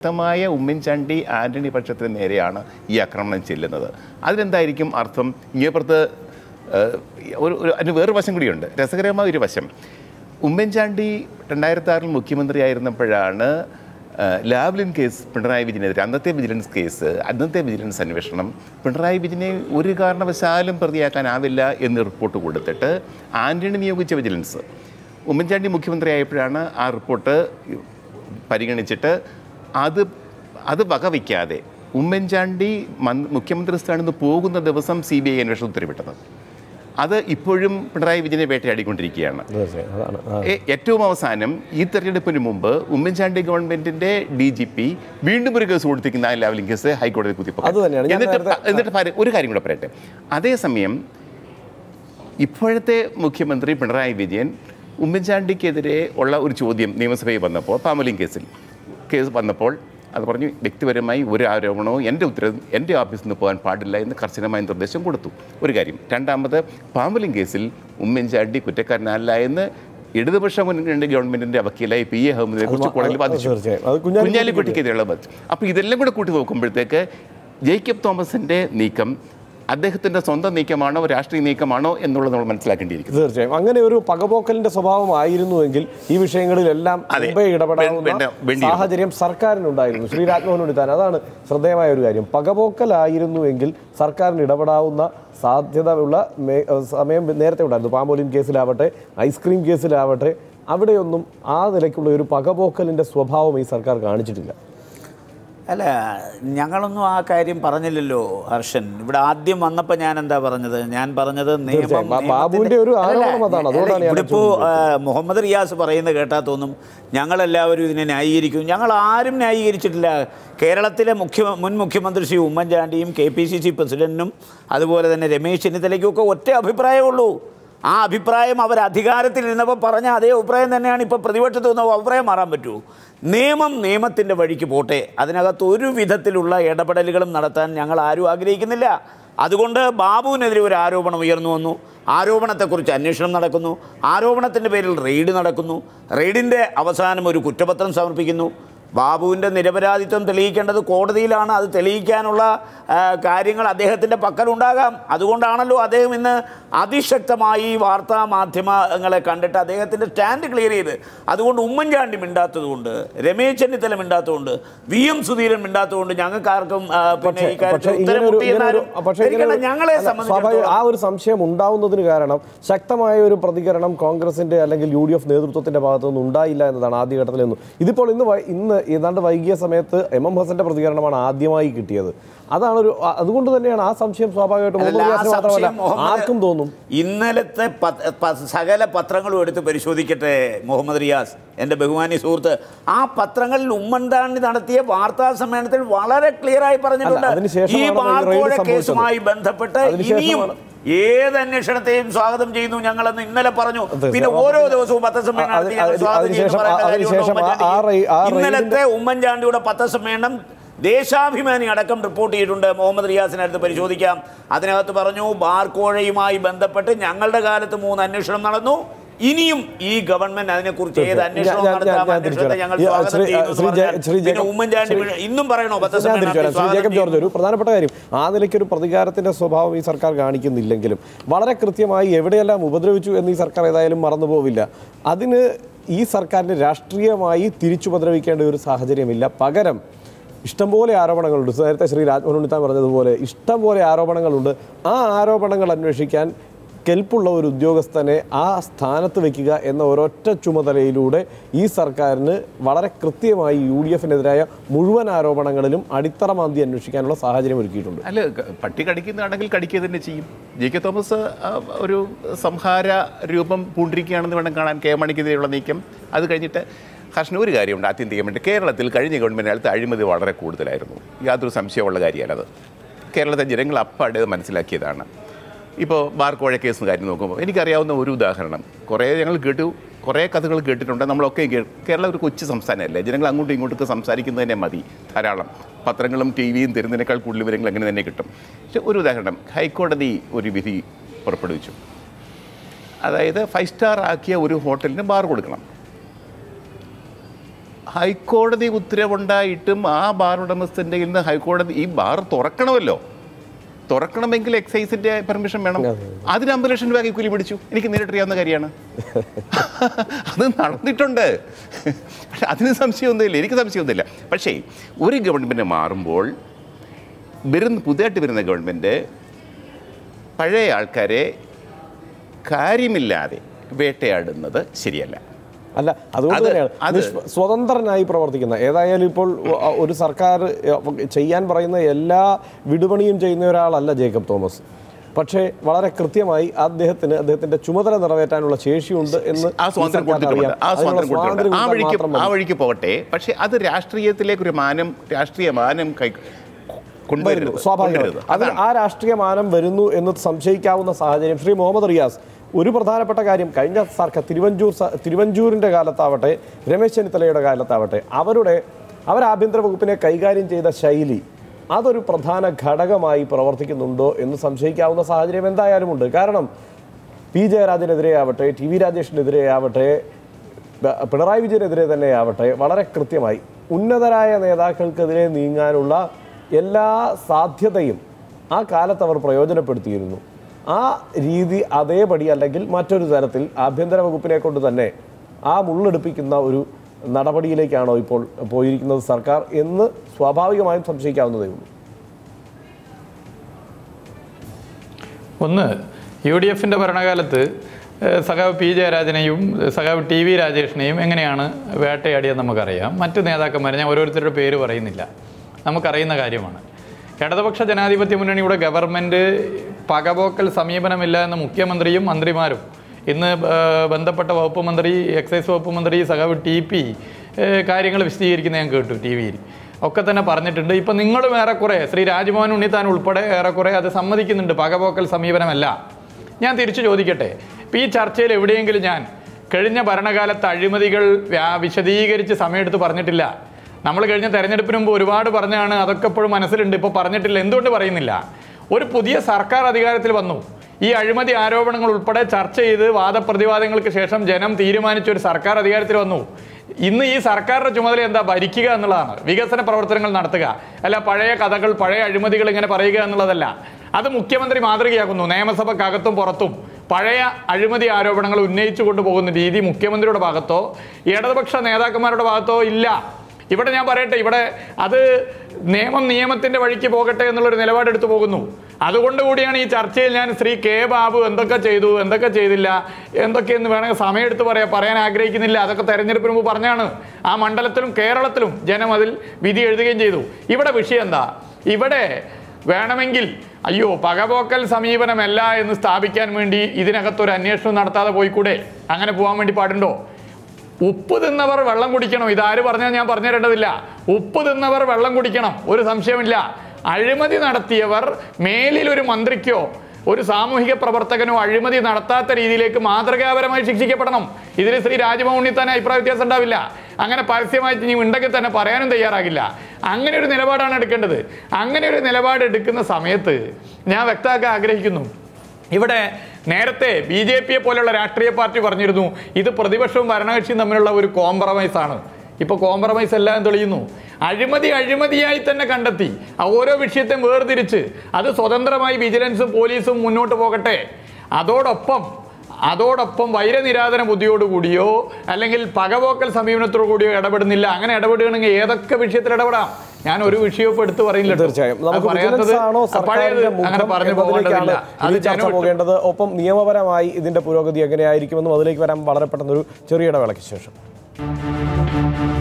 ശക്തമായ ഉമ്മൻചാണ്ടി ആന്റണി പക്ഷത്തിന് നേരെയാണ് ഈ ആക്രമണം ചെല്ലുന്നത് അതിനെന്തായിരിക്കും അർത്ഥം ഇങ്ങേപ്പുറത്ത് ഏഹ്, ഒരു ഒരു അതിന് വേറൊരു വശം കൂടിയുണ്ട് രസകരമായ ഒരു വശം ഉമ്മൻചാണ്ടി രണ്ടായിരത്തി ആറിൽ മുഖ്യമന്ത്രിയായിരുന്നപ്പോഴാണ് ഏഹ്, ലാവ്ലിൻ കേസ് പിണറായി വിജയനെതിരെ അന്നത്തെ വിജിലൻസ് കേസ് അന്നത്തെ വിജിലൻസ് അന്വേഷണം പിണറായി വിജയനെ ഒരു കാരണവശാലും പ്രതിയാക്കാനാവില്ല എന്ന് റിപ്പോർട്ട് കൊടുത്തിട്ട് ആന്റണി നിയോഗിച്ച വിജിലൻസ് ഉമ്മൻചാണ്ടി മുഖ്യമന്ത്രി ആയപ്പോഴാണ് ആ റിപ്പോർട്ട് പരിഗണിച്ചിട്ട് അത് അത് വകവയ്ക്കാതെ ഉമ്മൻചാണ്ടി മൻ- മുഖ്യമന്ത്രി സ്ഥാനത്ത് നിന്ന് പോകുന്ന ദിവസം സി ബി ഐ അന്വേഷണം ഉത്തരവിട്ടത് അത് ഇപ്പോഴും പിണറായി വിജയനെ വേട്ടയാടിക്കൊണ്ടിരിക്കുകയാണ് തീർച്ചയായും അതാണ് ആ. ഏ- ഏറ്റവും അവസാനം ഈ തെരഞ്ഞെടുപ്പിന് മുമ്പ് ഉമ്മൻചാണ്ടി ഗവൺമെന്റിന്റെ ഡി ജി പി വീണ്ടും ഒരു കേസ് കൊടുത്തിരിക്കുന്ന ആ ലാവലിംഗ് കേസ് ഹൈക്കോടതി കുത്തിപ്പോ അത് തന്നെയാണ്. ഞാൻ എന്നിട്ട് നേരത്തെ- എന്നിട്ട് പാര- ഒരു കാര്യം കൂടെ പറയട്ടെ അതേസമയം ഇപ്പോഴത്തെ മുഖ്യമന്ത്രി പിണറായി വിജയൻ ഉമ്മൻചാണ്ടിക്കെതിരെ ഉള്ള ഒരു ചോദ്യം നിയമസഭയിൽ വന്നപ്പോൾ പാമലിംഗ് കേസിൽ കേസ് വന്നപ്പോൾ അത് പറഞ്ഞു വ്യക്തിപരമായി ഒരു ആരോപണവും എൻ്റെ ഉത്തരവ് എൻ്റെ ഓഫീസിൽ നിന്ന് പോകാൻ പാടില്ല എന്ന് കർശനമായ നിർദ്ദേശം കൊടുത്തു ഒരു കാര്യം രണ്ടാമത് പാമ്പലിംഗ് കേസിൽ ഉമ്മൻചാണ്ടി കുറ്റക്കാരനല്ല എന്ന് ഇടതുപക്ഷ മുന്നണി ഗവൺമെന്റിന്റെ വക്കീലായി പി എ അഹമ്മദിനെ കുറിച്ച് അത് കോടതിയിൽ ബാധിച്ചു തീർച്ചയായും. അത് കുഞ്ഞാലിക്കുട്ടിക്ക് കുഞ്ഞാലിക്കുട്ടിക്കെതിരെയുള്ള ബാധിച്ചു അപ്പോൾ ഇതെല്ലാം കൂടെ കൂട്ടി നോക്കുമ്പോഴത്തേക്ക് ജേക്കബ് തോമസിന്റെ നീക്കം അദ്ദേഹത്തിന്റെ സ്വന്തം നീക്കമാണോ രാഷ്ട്രീയ നീക്കമാണോ എന്നുള്ളത് നമ്മൾ മനസ്സിലാക്കേണ്ടിയിരിക്കുന്നു തീർച്ചയായും അങ്ങനെ ഒരു പകപോക്കലിന്റെ സ്വഭാവമായിരുന്നുവെങ്കിൽ ഈ വിഷയങ്ങളിലെല്ലാം അതെ. മുമ്പേ ഇടപെടാവുന്ന വേണ്ട- വേണ്ടിയിരുന്നു. സാഹചര്യം സർക്കാരിനുണ്ടായിരുന്നു ശ്രീ രാജ്മോഹൻ ഉണ്ണിത്താൻ അതാണ് ശ്രദ്ധേയമായ ഒരു കാര്യം പകപോക്കലായിരുന്നുവെങ്കിൽ സർക്കാരിന് ഇടപെടാവുന്ന സാധ്യതയുള്ള മേ- ഏഹ് സമയം നേരത്തെ ഉണ്ടായിരുന്നു പാമ്പോലിൻ കേസിലാവട്ടെ ഐസ്ക്രീം കേസിലാവട്ടെ അവിടെയൊന്നും ആ നിലയ്ക്കുള്ള ഒരു പകപോക്കലിന്റെ സ്വഭാവം ഈ സർക്കാർ കാണിച്ചിട്ടില്ല അല്ല ഞങ്ങളൊന്നും ആ കാര്യം പറഞ്ഞില്ലല്ലോ ഹർഷൻ ഇവിടെ ആദ്യം വന്നപ്പോൾ ഞാൻ എന്താ പറഞ്ഞത് ഞാൻ പറഞ്ഞത് നിയമം തീർച്ചയായും. ബാ- നിയമത്തിന്റെ- ബാബുവിന്റെ ഒരു അല്ല, ആരോപണം അതാണ്. അല്ല, അതുകൊണ്ടാണ് ഞാൻ ഇവിടെ ഇപ്പോൾ മുഹമ്മദ് റിയാസ് പറയുന്നത് കേട്ടാൽ തോന്നും ഞങ്ങളെല്ലാവരും ഇതിനെ ന്യായീകരിക്കും ഞങ്ങൾ ആരും ന്യായീകരിച്ചിട്ടില്ല കേരളത്തിലെ മുഖ്യ മുൻ മുഖ്യമന്ത്രി ശ്രീ ഉമ്മൻചാണ്ടിയും കെ പി സി സി പ്രസിഡന്റിനും അതുപോലെ തന്നെ രമേശ് ചെന്നിത്തലയ്ക്കും ഒക്കെ ഒറ്റ അഭിപ്രായമുള്ളൂ ആ അഭിപ്രായം അവർ അധികാരത്തിൽ ഇരുന്നപ്പോൾ പറഞ്ഞ അതേ അഭിപ്രായം തന്നെയാണ് ഇപ്പോൾ പ്രതിപക്ഷത്ത് നിന്ന് അഭിപ്രായം മാറാൻ പറ്റൂ നിയമം നിയമത്തിൻ്റെ വഴിക്ക് പോട്ടെ അതിനകത്ത് ഒരു വിധത്തിലുള്ള ഇടപെടലുകളും നടത്താൻ ഞങ്ങൾ ആരും ആഗ്രഹിക്കുന്നില്ല അതുകൊണ്ട് ബാബുവിനെതിരെ ഒരു ആരോപണം ഉയർന്നു വന്നു ആരോപണത്തെക്കുറിച്ച് അന്വേഷണം നടക്കുന്നു ആരോപണത്തിൻ്റെ പേരിൽ റെയ്ഡ് നടക്കുന്നു റെയ്ഡിൻ്റെ അവസാനം ഒരു കുറ്റപത്രം സമർപ്പിക്കുന്നു ബാബുവിൻ്റെ നിരപരാധിത്വം തെളിയിക്കേണ്ടത് കോടതിയിലാണ് അത് തെളിയിക്കാനുള്ള ആ, കാര്യങ്ങൾ അദ്ദേഹത്തിൻ്റെ പക്കലുണ്ടാകാം അതുകൊണ്ടാണല്ലോ അദ്ദേഹം ഇന്ന് അതിശക്തമായി വാർത്താ മാധ്യമങ്ങളെ കണ്ടിട്ട് അദ്ദേഹത്തിൻ്റെ സ്റ്റാൻഡ് ക്ലിയർ ചെയ്ത് അതുകൊണ്ട് ഉമ്മൻചാണ്ടി മിണ്ടാത്തതുകൊണ്ട് രമേശ് ചെന്നിത്തല മിണ്ടാത്തതുകൊണ്ട് വി എം സുധീരൻ മിണ്ടാത്തതുകൊണ്ട് ഞങ്ങൾക്ക് ആർക്കും ആ, പിന്നെ ഈ പക്ഷേ കാര്യത്തിൽ ഇങ്ങനെ ഉത്തരം ഒരു മുട്ടി ഇങ്ങനെ ഒരു എന്നാലും പക്ഷേ ഇങ്ങനെ ധരിക്കേണ്ട. ഒരു- ഞങ്ങളെ അല്ല, സ്വാഭാവിക സംബന്ധിച്ചിടത്തോളം ആ ഒരു സംശയം ഉണ്ടാവുന്നതിന് കാരണം ശക്തമായ ഒരു പ്രതികരണം കോൺഗ്രസിന്റെ അല്ലെങ്കിൽ യു ഡി എഫ് നേതൃത്വത്തിന്റെ ഭാഗത്തു നിന്ന് ഉണ്ടായില്ല എന്നതാണ് ആദ്യഘട്ടത്തിലൊന്നും ഇതിപ്പോൾ ഇന്ന് വൈ- ഇന്ന് ഏതാണ്ട് വൈകിയ സമയത്ത് എം എം ഹസന്റെ പ്രതികരണമാണ് ആദ്യമായി കിട്ടിയത് അതാണ് ഒരു ആ- അതുകൊണ്ട് തന്നെയാണ് ആ സംശയം സ്വാഭാവികമായിട്ടും അല്ല, മുഹമ്മദ് ആ റിയാസിന് മാത്രമല്ല സംശയം മുഹമ്മദ് ആർക്കും തോന്നും ഇന്നലത്തെ പ- പ- സകല പത്രങ്ങളും എടുത്ത് പരിശോധിക്കട്ടെ മുഹമ്മദ് റിയാസ് എൻ്റെ ബഹുമാനി സുഹൃത്ത് ആ പത്രങ്ങളിൽ ഉമ്മൻചാണ്ടി നടത്തിയ വാർത്താ സമ്മേളനത്തിൽ വളരെ ക്ലിയർ ആയി പറഞ്ഞിട്ടുണ്ട് അല്ല, അതിനുശേഷമാണ് ഈ ഈ റെയ്ഡ് ബാർക്കോഴ സംഭവിച്ചത്. കേസുമായി ബന്ധപ്പെട്ട് അതിനുശേഷമാണ് ഇനിയും ഏത് അന്വേഷണത്തെയും സ്വാഗതം ചെയ്യുന്നു ഞങ്ങളെന്ന് ഇന്നലെ പറഞ്ഞു പിന്നെ ഓരോ ദിവസവും പത്രസമ്മേളനം അത് നടത്തി ഞങ്ങൾ അത് സ്വാഗതം ചെയ്യുന്നു അതിനുശേഷം പറയേണ്ട ആ- കാര്യമുണ്ടോ അതിനുശേഷം ആ- ആ ഉമ്മൻചാണ്ടിക്ക്? റെയ്- ആ റെയ്ഡിന്റെ- ഇന്നലത്തെ ഉമ്മൻചാണ്ടിയുടെ പത്രസമ്മേളനം ദേശാഭിമാനി അടക്കം റിപ്പോർട്ട് ചെയ്തിട്ടുണ്ട് മുഹമ്മദ് റിയാസിനടുത്ത് പരിശോധിക്കാം അതിനകത്ത് പറഞ്ഞു ബാർക്കോഴയുമായി ബന്ധപ്പെട്ട് ഞങ്ങളുടെ കാലത്ത് മൂന്ന് അന്വേഷണം നടന്നു ഇനിയും ഈ ഗവൺമെന്റ് അതിനെക്കുറിച്ച് ഏത് അന്വേഷണം ഞാൻ- ഞാൻ- നടത്താം ഞാൻ അന്വേഷണത്തെ ഞങ്ങൾ തിരിച്ചു സ്വാഗതം ശ്രീ- ചെയ്യുന്നു എന്ന് ശ്രീ ജെ- പറഞ്ഞാൽ ശ്രീ പിന്നെ ജേക്കബ്- ഉമ്മൻചാണ്ടി ശ്രീ- ഇന്നും പറയണോ ഞാൻ തിരിച്ചു പത്രസമ്മേളനത്തിൽ വരാം. ശ്രീ സ്വാഗതം ജേക്കബ് ജോർജ് ചെയ്യുന്നു? ഒരു പ്രധാനപ്പെട്ട കാര്യം ആ നിലയ്ക്ക് ഒരു പ്രതികാരത്തിന്റെ സ്വഭാവം ഈ സർക്കാർ കാണിക്കുന്നില്ലെങ്കിലും വളരെ കൃത്യമായി എവിടെയെല്ലാം ഉപദ്രവിച്ചു എന്ന് ഈ സർക്കാർ ഏതായാലും മറന്നു പോവില്ല അതിന് ഈ സർക്കാരിന് രാഷ്ട്രീയമായി തിരിച്ചുപദ്രവിക്കേണ്ട ഒരു സാഹചര്യമില്ല പകരം ഇഷ്ടംപോലെ ആരോപണങ്ങളുണ്ട് നേരത്തെ ശ്രീ രാജ്മോഹൻ ഉണ്ണിത്താൻ പറഞ്ഞതുപോലെ ഇഷ്ടംപോലെ ആരോപണങ്ങളുണ്ട് ആ ആരോപണങ്ങൾ അന്വേഷിക്കാൻ കെൽപ്പുള്ള ഒരു ഉദ്യോഗസ്ഥനെ ആ സ്ഥാനത്ത് വെക്കുക എന്ന ഒരൊറ്റ ചുമതലയിലൂടെ ഈ സർക്കാരിന് വളരെ കൃത്യമായി യു ഡി എഫിനെതിരായ മുഴുവൻ ആരോപണങ്ങളിലും അടിത്തറ മാന്തി അന്വേഷിക്കാനുള്ള സാഹചര്യം ഒരുക്കിയിട്ടുണ്ട് അല്ല ക- പട്ടി കടിക്കുന്നതാണെങ്കിൽ കടിക്കുക തന്നെ ചെയ്യും ജെ കെ തോമസ് ആ, ഒരു സംഹാര രൂപം പൂണ്ടിരിക്കുകയാണെന്ന് വേണം കാണാൻ കെ മണിക്കെതിരെയുള്ള നീക്കം അത് കഴിഞ്ഞിട്ട് ഹർഷന് ഒരു കാര്യമുണ്ട് ആത്യന്തികമായിട്ട് കേരളത്തിൽ കഴിഞ്ഞ ഗവൺമെൻറ് കാലത്ത് അഴിമതി വളരെ കൂടുതലായിരുന്നു യാതൊരു സംശയമുള്ള കാര്യമല്ലത് കേരളത്തെ ജനങ്ങൾ അപ്പാടെ അത് മനസ്സിലാക്കിയതാണ് ഇപ്പോൾ ബാർ കോഴ കേസ് കാര്യം നോക്കുമ്പോൾ എനിക്കറിയാവുന്ന ഒരു ഉദാഹരണം കുറേ ഞങ്ങൾ കേട്ടു കുറേ കഥകൾ കേട്ടിട്ടുണ്ട് നമ്മളൊക്കെ കേ കേരളം ഒരു കൊച്ചു സംസ്ഥാനമല്ലേ ജനങ്ങൾ അങ്ങോട്ടും ഇങ്ങോട്ടൊക്കെ സംസാരിക്കുന്നത് തന്നെ മതി ധാരാളം പത്രങ്ങളും ടി വിയും തരുന്നതിനേക്കാൾ കൂടുതൽ വിവരങ്ങൾ അങ്ങനെ തന്നെ കിട്ടും പക്ഷെ ഒരു ഉദാഹരണം ഹൈക്കോടതി ഒരു വിധി പുറപ്പെടുവിച്ചു അതായത് ഫൈവ് സ്റ്റാർ ആക്കിയ ഒരു ഹോട്ടലിന് ബാർ കൊടുക്കണം ഹൈക്കോടതി ഉത്തരവുണ്ടായിട്ടും ആ ബാർ ഉടമസ്ഥൻ്റെ കയ്യിൽ നിന്ന് ഹൈക്കോടതി ഈ ബാർ തുറക്കണമല്ലോ തുറക്കണമെങ്കിൽ എക്സൈസിന്റെ പെർമിഷൻ വേണം അതിന് അമ്പത് ലക്ഷം രൂപ കൈക്കൂലി പിടിച്ചു എനിക്ക് നേരിട്ടറിയാവുന്ന കാര്യമാണ് അത് നടന്നിട്ടുണ്ട് പക്ഷെ അതിന് സംശയമൊന്നുമില്ല എനിക്ക് സംശയമൊന്നുമില്ല പക്ഷേ ഒരു ഗവൺമെൻറ് മാറുമ്പോൾ വരുന്ന പുതിയതായിട്ട് വരുന്ന ഗവൺമെൻറ് പഴയ ആൾക്കാരെ കാര്യമില്ലാതെ വേട്ടയാടുന്നത് ശരിയല്ല അല്ല അതുകൊണ്ട് അത് തന്നെയാണ് അത് നിഷ്പ- സ്വതന്ത്രനായി പ്രവർത്തിക്കുന്ന ഏതായാലും ഇപ്പോൾ ഒ- ഒരു സർക്കാർ എ, ചെയ്യാൻ പറയുന്ന എല്ലാ വിടുപണിയും ചെയ്യുന്ന ഒരാളല്ല ജേക്കബ് തോമസ് പക്ഷേ വളരെ കൃത്യമായി അദ്ദേഹത്തിന് അദ്ദേഹത്തിന്റെ ചുമതല നിറവേറ്റാനുള്ള ശേഷിയുണ്ട് എന്ന് ആ ഈ സ്വാതന്ത്ര്യം സർക്കാരിന് കൊടുത്തിട്ടുണ്ട് അറിയാം. ആ അതിനുള്ള സ്വാതന്ത്ര്യം കൊടുത്തിട്ടുണ്ട് ആ സ്വാതന്ത്ര്യം വഴിക്ക് മാത്രം ആ മതി. വഴിക്ക് പോകട്ടെ പക്ഷെ അത് രാഷ്ട്രീയത്തിലേക്ക് ഒരു മാനം രാഷ്ട്രീയ മാനം കൈ കൊണ്ടുവരുന്നു വരുന്നു സ്വാഭാവികമായും അത് ആ രാഷ്ട്രീയ മാനം വരുന്നു എന്ന് സംശയിക്കാവുന്ന സാഹചര്യം ശ്രീ മുഹമ്മദ് റിയാസ് ഒരു പ്രധാനപ്പെട്ട കാര്യം കഴിഞ്ഞ സർക്കാർ തിരുവഞ്ചൂർ സ- തിരുവഞ്ചൂരിന്റെ കാലത്താവട്ടെ രമേശ് ചെന്നിത്തലയുടെ കാലത്താവട്ടെ അവരുടെ അവർ ആഭ്യന്തര വകുപ്പിനെ കൈകാര്യം ചെയ്ത ശൈലി അതൊരു പ്രധാന ഘടകമായി പ്രവർത്തിക്കുന്നുണ്ടോ എന്ന് സംശയിക്കാവുന്ന സാഹചര്യം എന്തായാലും ഉണ്ട് കാരണം പി ജയരാജനെതിരെ ആവട്ടെ ടി വി രാജേഷിനെതിരെ ആവട്ടെ ബ- പിണറായി വിജയനെതിരെ തന്നെ ആവട്ടെ വളരെ കൃത്യമായി ഉന്നതരായ നേതാക്കൾക്കെതിരെ നീങ്ങാനുള്ള എല്ലാ സാധ്യതയും ആ കാലത്ത് അവർ പ്രയോജനപ്പെടുത്തിയിരുന്നു ആ രീതി അതേപടി അല്ലെങ്കിൽ മറ്റൊരു തരത്തിൽ ആഭ്യന്തര വകുപ്പിനെ കൊണ്ട് തന്നെ ആ മുള്ളെടുപ്പിക്കുന്ന ഒരു നടപടിയിലേക്കാണോ ഇപ്പോൾ പോയിരിക്കുന്നത് സർക്കാർ എന്ന് സ്വാഭാവികമായും സംശയിക്കാവുന്നതേ ഉള്ളൂ ഒന്ന് യു ഡി എഫിൻ്റെ ഭരണകാലത്ത് ഏഹ്, സഖാവ് പി ജയരാജനെയും സഖാവ് ടി വി രാജേഷിനെയും എങ്ങനെയാണ് വേട്ടയാടിയെന്ന് നമുക്കറിയാം മറ്റ് നേതാക്കന്മാരെ ഞാൻ ഓരോരുത്തരുടെ പേര് പറയുന്നില്ല നമുക്കറിയുന്ന കാര്യമാണ് ഇടതുപക്ഷ ജനാധിപത്യ മുന്നണിയുടെ ഗവൺമെൻറ് പകപോക്കൽ സമീപനമില്ല എന്ന് മുഖ്യമന്ത്രിയും മന്ത്രിമാരും ഇന്ന് ഏഹ്, ബന്ധപ്പെട്ട വകുപ്പ് മന്ത്രി എക്സൈസ് വകുപ്പ് മന്ത്രി സഖാവ് ടി പി കാര്യങ്ങൾ വിശദീകരിക്കുന്ന ഞാൻ കേട്ടു ടി വിയിൽ ഒക്കെ തന്നെ പറഞ്ഞിട്ടുണ്ട് ഇപ്പം നിങ്ങളും ഏറെക്കുറെ ശ്രീ രാജ്മോഹൻ ഉണ്ണിത്താൻ ഉൾപ്പെടെ ഏറെക്കുറെ അത് സമ്മതിക്കുന്നുണ്ട് പകപോക്കൽ സമീപനമല്ല ഞാൻ തിരിച്ചു ചോദിക്കട്ടെ ഇപ്പം ഈ ചർച്ചയിൽ എവിടെയെങ്കിലും ഞാൻ കഴിഞ്ഞ ഭരണകാലത്ത് അഴിമതികൾ വ്യാ- വിശദീകരിച്ച് സമയമെടുത്ത് പറഞ്ഞിട്ടില്ല നമ്മൾ കഴിഞ്ഞ തെരഞ്ഞെടുപ്പിന് മുമ്പ് ഒരുപാട് പറഞ്ഞാണ് അതൊക്കെ ഇപ്പോഴും മനസ്സിലുണ്ട് ഇപ്പോൾ പറഞ്ഞിട്ടില്ല എന്തുകൊണ്ട് പറയുന്നില്ല ഒരു പുതിയ സർക്കാർ അധികാരത്തിൽ വന്നു ഈ അഴിമതി ആരോപണങ്ങൾ ഉൾപ്പെടെ ചർച്ച ചെയ്ത് വാദപ്രതിവാദങ്ങൾക്ക് ശേഷം ജനം തീരുമാനിച്ച ഒരു സർക്കാർ അധികാരത്തിൽ വന്നു ഇന്ന് ഈ സർക്കാരിന്റെ ചുമതല എന്താ ഭരിക്കുക എന്നുള്ളതാണ് വികസന പ്രവർത്തനങ്ങൾ നടത്തുക അല്ല പഴയ കഥകൾ പഴയ അഴിമതികൾ ഇങ്ങനെ പറയുക എന്നുള്ളതല്ല അത് മുഖ്യമന്ത്രി മാതൃകയാക്കുന്നു നിയമസഭക്കകത്തും പുറത്തും പഴയ അഴിമതി ആരോപണങ്ങൾ ഉന്നയിച്ചു കൊണ്ടുപോകുന്ന രീതി മുഖ്യമന്ത്രിയുടെ ഭാഗത്തോ ഇടതുപക്ഷ നേതാക്കന്മാരുടെ ഭാഗത്തോ ഇല്ല ഇവിടെ ഞാൻ പറയട്ടെ ഇവിടെ അത് നിയമം നിയമത്തിന്റെ വഴിക്ക് പോകട്ടെ എന്നുള്ളൊരു നിലപാടെടുത്തു പോകുന്നു അതുകൊണ്ട് കൂടിയാണ് ഈ ചർച്ചയിൽ ഞാൻ ശ്രീ കെ ബാബു എന്തൊക്കെ ചെയ്തു എന്തൊക്കെ ചെയ്തില്ല എന്തൊക്കെയെന്ന് വേണമെങ്കിൽ സമയമെടുത്ത് പറയാം പറയാൻ ആഗ്രഹിക്കുന്നില്ല അതൊക്കെ തെരഞ്ഞെടുപ്പിന് മുമ്പ് പറഞ്ഞാണ് ആ മണ്ഡലത്തിലും കേരളത്തിലും ജനം അതിൽ വിധി എഴുതുകയും ചെയ്തു ഇവിടെ വിഷയം എന്താ ഇവിടെ വേണമെങ്കിൽ അയ്യോ പകപോക്കൽ സമീപനമല്ല എന്ന് സ്ഥാപിക്കാൻ വേണ്ടി ഇതിനകത്തൊരു അന്വേഷണം നടത്താതെ പോയിക്കൂടെ അങ്ങനെ പോകാൻ വേണ്ടി പാടുണ്ടോ ഉപ്പ് തിന്നവർ വെള്ളം കുടിക്കണം ഇതാര് പറഞ്ഞാൽ ഞാൻ പറഞ്ഞു തരേണ്ടതില്ല ഉപ്പ് തിന്നവർ വെള്ളം കുടിക്കണം ഒരു സംശയമില്ല അഴിമതി നടത്തിയവർ മേലിൽ ഒരു മന്ത്രിക്കോ ഒരു സാമൂഹിക പ്രവർത്തകനോ അഴിമതി നടത്താത്ത രീതിയിലേക്ക് മാതൃകാപരമായി ശിക്ഷിക്കപ്പെടണം ഇതിൽ ശ്രീ രാജ്മോഹൻ ഉണ്ണിത്താൻ അഭിപ്രായ വ്യത്യാസം ഉണ്ടാവില്ല അങ്ങനെ പരസ്യമായിട്ട് ഇനി ഉണ്ടെങ്കിൽ തന്നെ പറയാനും തയ്യാറാകില്ല അങ്ങനെ ഒരു നിലപാടാണ് എടുക്കേണ്ടത് അങ്ങനെ ഒരു നിലപാട് എടുക്കുന്ന സമയത്ത് ഞാൻ വ്യക്തമാക്കാൻ ആഗ്രഹിക്കുന്നു ഇവിടെ നേരത്തെ ബി ജെ പിയെ പോലെയുള്ള രാഷ്ട്രീയ പാർട്ടി പറഞ്ഞിരുന്നു ഇത് പ്രതിപക്ഷവും ഭരണകക്ഷിയും തമ്മിലുള്ള ഒരു കോംപ്രമൈസ് ആണ് ഇപ്പോൾ കോംപ്രമൈസ് എല്ലാം തെളിയുന്നു അഴിമതി അഴിമതിയായി തന്നെ കണ്ടെത്തി ആ ഓരോ വിഷയത്തെയും വേർതിരിച്ച് അത് സ്വതന്ത്രമായി വിജിലൻസും പോലീസും മുന്നോട്ട് പോകട്ടെ അതോടൊപ്പം അതോടൊപ്പം വൈരനിരാധന ബുദ്ധിയോടുകൂടിയോ അല്ലെങ്കിൽ പകപോക്കൽ സമീപനത്തോടു കൂടിയോ ഇടപെടുന്നില്ല അങ്ങനെ ഇടപെടുകയാണെങ്കിൽ ഏതൊക്കെ വിഷയത്തിൽ ഇടപെടാം ഞാൻ ഒരു വിഷയവും ഇപ്പൊ എടുത്തു പറയില്ല കേട്ടോ. തീർച്ചയായും അത് നമുക്ക് പറയാത്തത് വിജിലൻസ് ആണോ പഴയത് സർക്കാരിന്റെ അങ്ങനെ മുഖം പറഞ്ഞു എന്നതിലേക്കാണ് പോകേണ്ടതില്ല അത് ഇനി ചർച്ച ജനം പോകേണ്ടത് ഒപ്പം നിയമപരമായി ഇതിന്റെ പുരോഗതി എങ്ങനെയായിരിക്കുമെന്നും അതിലേക്ക് വരാൻ വളരെ പെട്ടെന്ന് ഒരു ചെറിയ ഇടവേളയ്ക്ക് ശേഷം